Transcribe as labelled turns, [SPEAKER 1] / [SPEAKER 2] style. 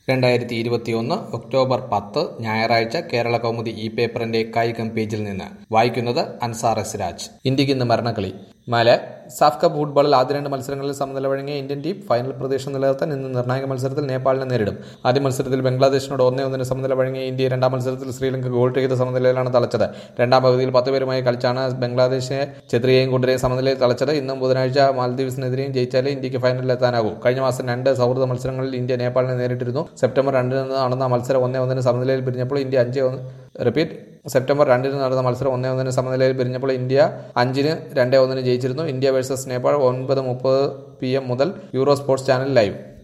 [SPEAKER 1] രണ്ടായിരത്തി ഇരുപത്തിയൊന്ന് ഒക്ടോബർ പത്ത് ഞായറാഴ്ച കേരള കൗമുദി ഈ പേപ്പറിന്റെ കായികം പേജിൽ നിന്ന് വായിക്കുന്നത് അൻസാർ എസ് രാജ് ഇന്ത്യക്ക് ഇന്ന് മരണക്കളി മാലെ സാഫ് കപ്പ് ഫുട്ബോളിൽ ആദ്യ രണ്ട് മത്സരങ്ങളിൽ സമനില വഴങ്ങിയ ഇന്ത്യൻ ടീം ഫൈനൽ പ്രതീക്ഷ നിലനിർത്താൻ ഇന്ന് നിർണായക മത്സരത്തിൽ നേപ്പാളിനെ നേരിടും ആദ്യ മത്സരത്തിൽ ബംഗ്ലാദേശിനോട് ഒന്നേ ഒന്നിന് സമനില വഴങ്ങിയ ഇന്ത്യ രണ്ടാം മത്സരത്തിൽ ശ്രീലങ്ക ഗോൾ ചെയ്ത സമനിലയിലാണ് തളച്ചത് രണ്ടാം പകുതിയിൽ പത്ത് പേരുമായി കളിച്ചാണ് ബംഗ്ലാദേശിനെ ചെത്രിയെയും കൊണ്ടുവരെയും സമനിലയിൽ തളച്ചത് ഇന്നും ബുധനാഴ്ച മാൽദീവ്സിനെതിരെയും ജയിച്ചാലേ ഇന്ത്യക്ക് ഫൈനലിൽ എത്താനാകൂ കഴിഞ്ഞ മാസം രണ്ട് സൗഹൃദ മത്സരങ്ങളിൽ ഇന്ത്യ നേപ്പാളിനെ നേരിട്ടിരുന്നു സെപ്റ്റംബർ രണ്ടിന് നടന്ന മത്സരം ഒന്നേ ഒന്നിന് സമനിലയിൽ പിരിഞ്ഞപ്പോൾ ഇന്ത്യ അഞ്ച് ഒന്ന് റിപ്പീറ്റ് സെപ്റ്റംബർ രണ്ടിന് നടന്ന മത്സരം ഒന്നേ ഒന്നിന് സമനിലയിൽ പിരിഞ്ഞപ്പോൾ ഇന്ത്യ അഞ്ചിന് രണ്ടേ ഒന്നിന് ജയിച്ചിരുന്നു ഇന്ത്യ വേഴ്സസ് നേപ്പാൾ ഒൻപത് മുപ്പത് പി എം മുതൽ യൂറോ സ്പോർട്സ് ചാനൽ ലൈവ്